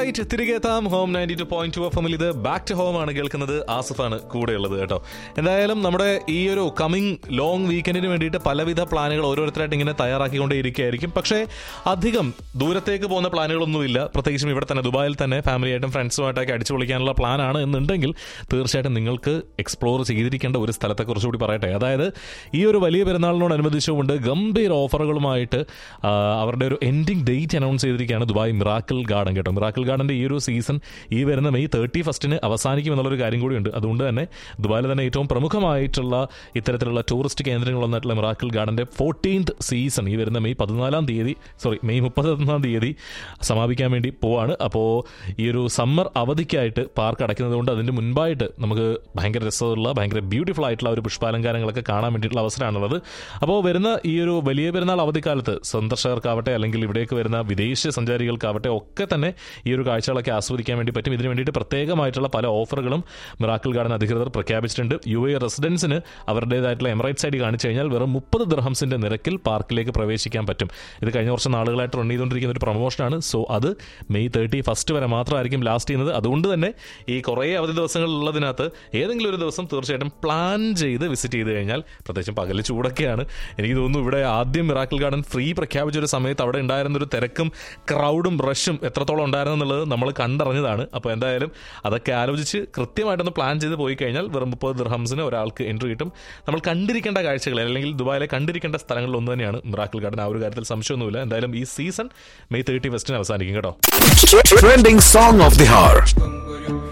Right തിരികെ എത്താം home ninety two point two F എമ്മിൽ ഇത് ബാക്ക് ടു ഹോം ആണ് കേൾക്കുന്നത് ആസിഫാണ് കൂടെയുള്ളത് കേട്ടോ എന്തായാലും നമ്മുടെ ഈ ഒരു കമ്മിങ് ലോങ് വീക്കെൻഡിന് വേണ്ടിയിട്ട് പലവിധ പ്ലാനുകൾ ഓരോരുത്തരായിട്ട് ഇങ്ങനെ തയ്യാറാക്കിക്കൊണ്ടേ ഇരിക്കുകയായിരിക്കും പക്ഷേ അധികം ദൂരത്തേക്ക് പോകുന്ന പ്ലാനുകളൊന്നുമില്ല പ്രത്യേകിച്ചും ഇവിടെ തന്നെ ദുബായിൽ തന്നെ ഫാമിലിയായിട്ടും ഫ്രണ്ട്സുമായിട്ടൊക്കെ അടിച്ചു പൊളിക്കാനുള്ള പ്ലാനാണ് എന്നുണ്ടെങ്കിൽ തീർച്ചയായിട്ടും നിങ്ങൾക്ക് എക്സ്പ്ലോർ ചെയ്തിരിക്കേണ്ട ഒരു സ്ഥലത്തെ കുറിച്ചുകൂടി പറയട്ടെ അതായത് ഈ ഒരു വലിയ പെരുന്നാളിനോടനുബന്ധിച്ചുകൊണ്ട് ഗംഭീര ഓഫറുകളുമായിട്ട് ആ, അവരുടെ ഒരു എൻഡിങ് ഡേറ്റ് അനൗൺസ് ചെയ്തിരിക്കുകയാണ് ദുബായ് മിറാക്കിൾ ഗാർഡൻ കേട്ടോ മിറാക്കിൾ ഗാർഡന്റെ ഈ ഒരു സീസൺ ഈ വരുന്ന മെയ് തേർട്ടി ഫസ്റ്റിന് അവസാനിക്കും എന്നുള്ളൊരു കാര്യം കൂടിയുണ്ട് അതുകൊണ്ട് തന്നെ ദുബായിലെ തന്നെ ഏറ്റവും പ്രമുഖമായിട്ടുള്ള ഇത്തരത്തിലുള്ള ടൂറിസ്റ്റ് കേന്ദ്രങ്ങളൊന്നായിട്ടുള്ള മിറാക്കിൾ ഗാർഡന്റെ ഫോർട്ടീൻത് സീസൺ ഈ വരുന്ന മെയ് പതിനാലാം തീയതി സോറി മെയ് മുപ്പത്തൊന്നാം തീയതി സമാപിക്കാൻ വേണ്ടി പോവാണ് അപ്പോൾ ഈ ഒരു സമ്മർ അവധിക്കായിട്ട് പാർക്ക് അടയ്ക്കുന്നത് കൊണ്ട് അതിൻ്റെ മുൻപായിട്ട് നമുക്ക് ഭയങ്കര രസമുള്ള ഭയങ്കര ബ്യൂട്ടിഫുൾ ആയിട്ടുള്ള ഒരു പുഷ്പാലങ്കാരങ്ങളൊക്കെ കാണാൻ വേണ്ടിയിട്ടുള്ള അവസരമാണുള്ളത് അപ്പോൾ വരുന്ന ഈ ഒരു വലിയ പെരുന്നാൾ അവധിക്കാലത്ത് സന്ദർശകർക്കാവട്ടെ അല്ലെങ്കിൽ ഇവിടേക്ക് വരുന്ന വിദേശ സഞ്ചാരികൾക്കാവട്ടെ ഒക്കെ തന്നെ ഈ ഒരു കാഴ്ചകളൊക്കെ ആസ്വദിക്കാൻ വേണ്ടി പറ്റും ഇതിനു വേണ്ടിയിട്ട് പ്രത്യേകമായിട്ടുള്ള പല ഓഫറുകളും മിറാക്കിൾ ഗാർഡൻ അധികൃതർ പ്രഖ്യാപിച്ചിട്ടുണ്ട് യു എ റെസിഡൻസിന് അവരുടേതായിട്ടുള്ള എമറൈറ്റ്സ് ഐ ഡി കാണിച്ചു കഴിഞ്ഞാൽ വെറും മുപ്പത് ദിർഹംസിന്റെ നിരക്കിൽ പാർക്കിലേക്ക് പ്രവേശിക്കാൻ പറ്റും ഇത് കഴിഞ്ഞ കുറച്ച് നാളുകളായിട്ട് റൺ ചെയ്തുകൊണ്ടിരിക്കുന്ന ഒരു പ്രൊമോഷനാണ് സോ അത് മെയ് തേർട്ടി ഫസ്റ്റ് വരെ മാത്രമായിരിക്കും ലാസ്റ്റ് ചെയ്യുന്നത് അതുകൊണ്ട് തന്നെ ഈ കുറേ അവധി ദിവസങ്ങളുള്ളതിനകത്ത് ഏതെങ്കിലും ഒരു ദിവസം തീർച്ചയായിട്ടും പ്ലാൻ ചെയ്ത് വിസിറ്റ് ചെയ്ത് കഴിഞ്ഞാൽ പ്രത്യേകിച്ചും പകൽ ചൂടൊക്കെയാണ് എനിക്ക് തോന്നുന്നു ഇവിടെ ആദ്യം മിറാക്കിൾ ഗാർഡൻ ഫ്രീ പ്രഖ്യാപിച്ച ഒരു സമയത്ത് അവിടെ ഉണ്ടായിരുന്ന ഒരു തിരക്കും ക്രൗഡും റഷും എത്രത്തോളം ഉണ്ടായിരുന്നു എന്നുള്ളത് നമ്മൾ കണ്ടറിഞ്ഞതാണ് അപ്പോൾ എന്തായാലും അതൊക്കെ ആലോചിച്ച് കൃത്യമായിട്ടൊന്ന് പ്ലാൻ ചെയ്ത് പോയി കഴിഞ്ഞാൽ വെറും മുപ്പത് ദിർഹംസിന് ഒരാൾക്ക് എൻട്രി കിട്ടും നമ്മൾ കണ്ടിരിക്കേണ്ട കാഴ്ചകൾ അല്ലെങ്കിൽ ദുബായിലെ കണ്ടിരിക്കേണ്ട സ്ഥലങ്ങളിൽ ഒന്ന് തന്നെയാണ് മിറാക്കിൾ ഗാർഡൻ ആ ഒരു കാര്യത്തിൽ സംശയമൊന്നുമില്ല എന്തായാലും ഈ സീസൺ മെയ് തേർട്ടി ഫസ്റ്റിന് അവസാനിക്കും കേട്ടോ Trending song of the hour.